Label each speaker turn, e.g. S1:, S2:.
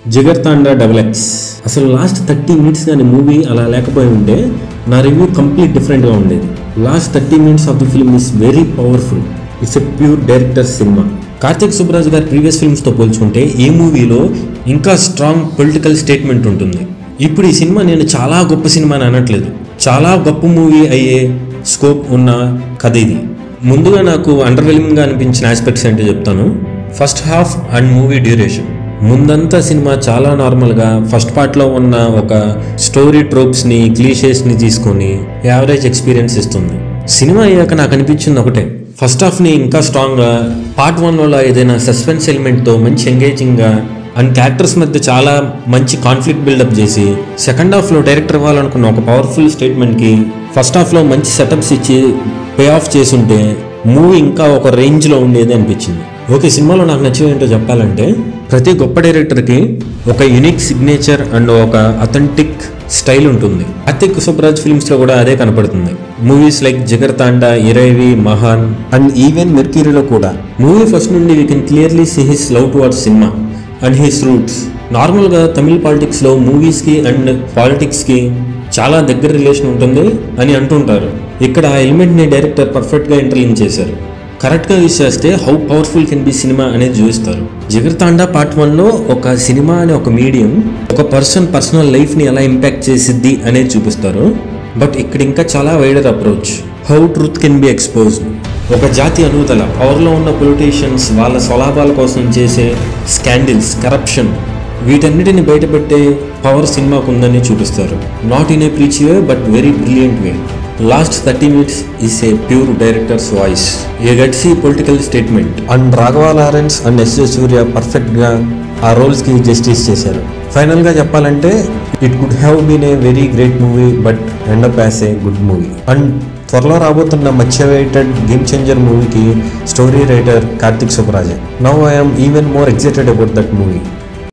S1: జిగర్తాండా double X అసలు last thirty minutes కానీ movie అలా లేకపోయి ఉంటే నా రివ్యూ కంప్లీట్ డిఫరెంట్గా ఉండేది last thirty minutes of the film is very powerful it's a pure director cinema Karthik Subbaraj గారి ప్రీవియస్ ఫిల్మ్స్తో పోల్చుకుంటే ఈ మూవీలో ఇంకా స్ట్రాంగ్ పొలిటికల్ స్టేట్మెంట్ ఉంటుంది ఇప్పుడు ఈ సినిమా నేను చాలా గొప్ప సినిమా అని అనట్లేదు చాలా గొప్ప మూవీ అయ్యే స్కోప్ ఉన్న కథ ఇది ముందుగా నాకు అండర్వెల్మింగ్గా అనిపించిన ఆస్పెక్ట్స్ ఏంటో చెప్తాను first half and movie duration ముందంతా సినిమా చాలా నార్మల్గా ఫస్ట్ పార్ట్లో ఉన్న ఒక స్టోరీ ట్రోప్స్ని క్లీషేస్ని తీసుకొని యావరేజ్ ఎక్స్పీరియన్స్ ఇస్తుంది సినిమా అయ్యాక నాకు అనిపించింది ఒకటే ఫస్ట్ హాఫ్ని ఇంకా స్ట్రాంగ్గా పార్ట్ వన్లో ఏదైనా సస్పెన్స్ ఎలిమెంట్తో మంచి ఎంగేజింగ్గా అండ్ క్యారెక్టర్స్ మధ్య చాలా మంచి కాన్ఫ్లిక్ట్ బిల్డప్ చేసి సెకండ్ హాఫ్లో డైరెక్టర్ ఇవ్వాలనుకున్న ఒక పవర్ఫుల్ స్టేట్మెంట్కి ఫస్ట్ హాఫ్లో మంచి సెటప్స్ ఇచ్చి పే ఆఫ్ చేసుంటే మూవీ ఇంకా ఒక రేంజ్లో ఉండేది అనిపించింది ఓకే సినిమాలో నాకు నచ్చేది ఏంటో చెప్పాలంటే ప్రతి గొప్ప డైరెక్టర్కి ఒక యునిక్ సిగ్నేచర్ అండ్ ఒక అథెంటిక్ స్టైల్ ఉంటుంది కార్తిక్ సుబ్బరాజ్ ఫిల్మ్స్లో కూడా అదే కనపడుతుంది మూవీస్ లైక్ జిగర్తాండా ఇరైవి మహాన్ అండ్ ఈవెన్ మెర్క్యూరీలో కూడా మూవీ ఫస్ట్ నుండి we can clearly see his love towards cinema and his roots నార్మల్గా తమిళ పాలిటిక్స్లో మూవీస్కి అండ్ పాలిటిక్స్కి చాలా దగ్గర రిలేషన్ ఉంటుంది అని అంటుంటారు ఇక్కడ ఆ ఎలిమెంట్ని డైరెక్టర్ పర్ఫెక్ట్గా ఇంటర్లింక్ చేశారు కరెక్ట్గా యూస్ చేస్తే how powerful can be cinema అనేది చూపిస్తారు జిగర్తాండా పార్ట్ వన్లో ఒక సినిమా అనే ఒక మీడియం ఒక పర్సన్ పర్సనల్ లైఫ్ని ఎలా ఇంపాక్ట్ చేసిద్ది అనేది చూపిస్తారు బట్ ఇక్కడ ఇంకా చాలా wider approach how truth can be exposed ఒక జాతి అనుదల పవర్లో ఉన్న పొలిటీషియన్స్ వాళ్ళ స్వలాభాల కోసం చేసే స్కాండిల్స్ కరప్షన్ వీటన్నిటిని బయటపెట్టే పవర్ సినిమాకు ఉందని చూపిస్తారు not in a preach way but very brilliant way last thirty minutes is a pure director's voice a gutsy political statement and Raghava Lawrence and S Surya పర్ఫెక్ట్గా ఆ రోల్స్కి జస్టిస్ చేశారు ఫైనల్గా చెప్పాలంటే it could have been a very great movie but end up as a good movie and త్వరలో రాబోతున్న much awaited game changer మూవీకి story writer Karthik సుబ్బరాజన్ now I'm even more excited about that movie